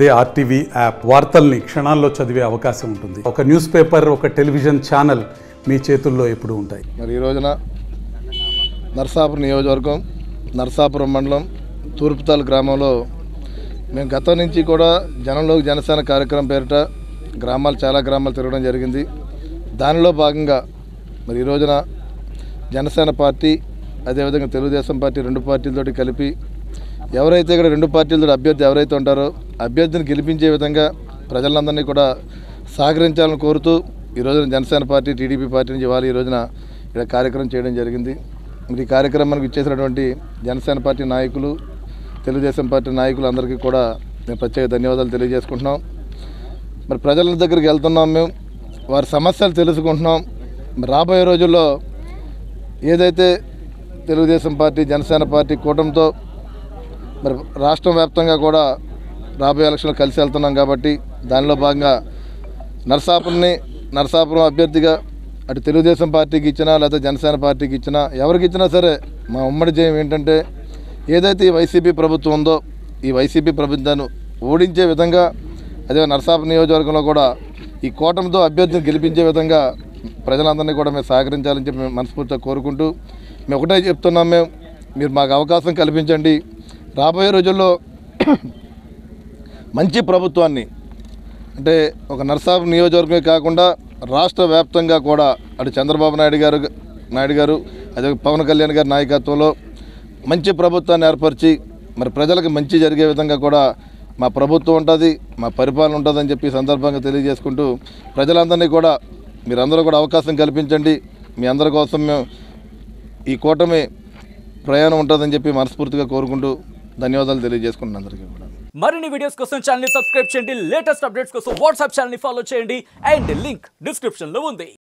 అదే RTV app వార్తల్ని క్షణాల్లో చదివే అవకాశం ఉంటుంది ఒక న్యూస్ పేపర్ ఒక టెలివిజన్ ఛానల్ మీ చేతుల్లో ఎప్పుడూ ఉంటాయి మరి ఈ రోజున నర్సాపురం నియోజకవర్గం నర్సాపురం మండలం తూర్పుతాల్ గ్రామంలో మేము గతం నుంచి కూడా జనంలోకి జనసేన కార్యక్రమం పేరిట గ్రామాలు చాలా గ్రామాలు తిరగడం జరిగింది దానిలో భాగంగా మరి ఈ రోజున జనసేన పార్టీ అదేవిధంగా తెలుగుదేశం పార్టీ రెండు పార్టీలతోటి కలిపి ఎవరైతే ఇక్కడ రెండు పార్టీలతో అభ్యర్థి ఎవరైతే ఉంటారో అభ్యర్థిని గెలిపించే విధంగా ప్రజలందరినీ కూడా సహకరించాలని కోరుతూ ఈ రోజున జనసేన పార్టీ టీడీపీ పార్టీ నుంచి ఇవాళ ఈ రోజున ఇక్కడ కార్యక్రమం చేయడం జరిగింది మరి ఈ కార్యక్రమానికి ఇచ్చేసినటువంటి జనసేన పార్టీ నాయకులు తెలుగుదేశం పార్టీ నాయకులు అందరికీ కూడా నేను ప్రత్యేక ధన్యవాదాలు తెలియజేసుకుంటున్నాం మరి ప్రజల దగ్గరికి వెళ్తున్నాం మేము వారి సమస్యలు తెలుసుకుంటున్నాం మరి రాబోయే రోజుల్లో ఏదైతే తెలుగుదేశం పార్టీ జనసేన పార్టీ కూటమితో మరి రాష్ట్రం వ్యాప్తంగా కూడా రాబోయే ఎలక్షన్లు కలిసి వెళ్తున్నాం కాబట్టి దానిలో భాగంగా నరసాపురంని నరసాపురం అభ్యర్థిగా అటు తెలుగుదేశం పార్టీకి ఇచ్చినా లేదా జనసేన పార్టీకి ఇచ్చినా ఎవరికి ఇచ్చినా సరే మా ఉమ్మడి జయం ఏంటంటే ఏదైతే ఈ వైసీపీ ప్రభుత్వం ఉందో ఈ వైసీపీ ప్రభుత్వాన్ని ఓడించే విధంగా అదే నరసాపురం నియోజకవర్గంలో కూడా ఈ కూటమితో అభ్యర్థిని గెలిపించే విధంగా ప్రజలందరినీ కూడా మేము సహకరించాలని చెప్పి మేము మనస్ఫూర్తిగా కోరుకుంటూ మేము ఒకటే చెప్తున్నాం మేము మీరు మాకు అవకాశం కల్పించండి రాబోయే రోజుల్లో మంచి ప్రభుత్వాన్ని అంటే ఒక నర్సాపు నియోజకవర్గమే కాకుండా రాష్ట్ర వ్యాప్తంగా కూడా అటు చంద్రబాబు నాయుడు గారు నాయుడు గారు అదే పవన్ కళ్యాణ్ గారి నాయకత్వంలో మంచి ప్రభుత్వాన్ని ఏర్పరిచి మరి ప్రజలకు మంచి జరిగే విధంగా కూడా మా ప్రభుత్వం ఉంటుంది మా పరిపాలన ఉంటుందని చెప్పి ఈ సందర్భంగా తెలియజేసుకుంటూ ప్రజలందరినీ కూడా మీరందరూ కూడా అవకాశం కల్పించండి మీ అందరి కోసం మేము ఈ కూటమి ప్రయాణం ఉంటుందని చెప్పి మనస్ఫూర్తిగా కోరుకుంటూ ధన్యవాదాలు తెలియజేసుకుంటున్నాను అందరికీ కూడా మరిన్ని వీడియోస్ కోసం ఛానల్ ని సబ్స్క్రైబ్ చేయండి లేటెస్ట్ అప్డేట్స్ కోసం వాట్సాప్ ఛానల్ ని ఫాలో చేయండి అండ్ లింక్ డిస్క్రిప్షన్ లో ఉంది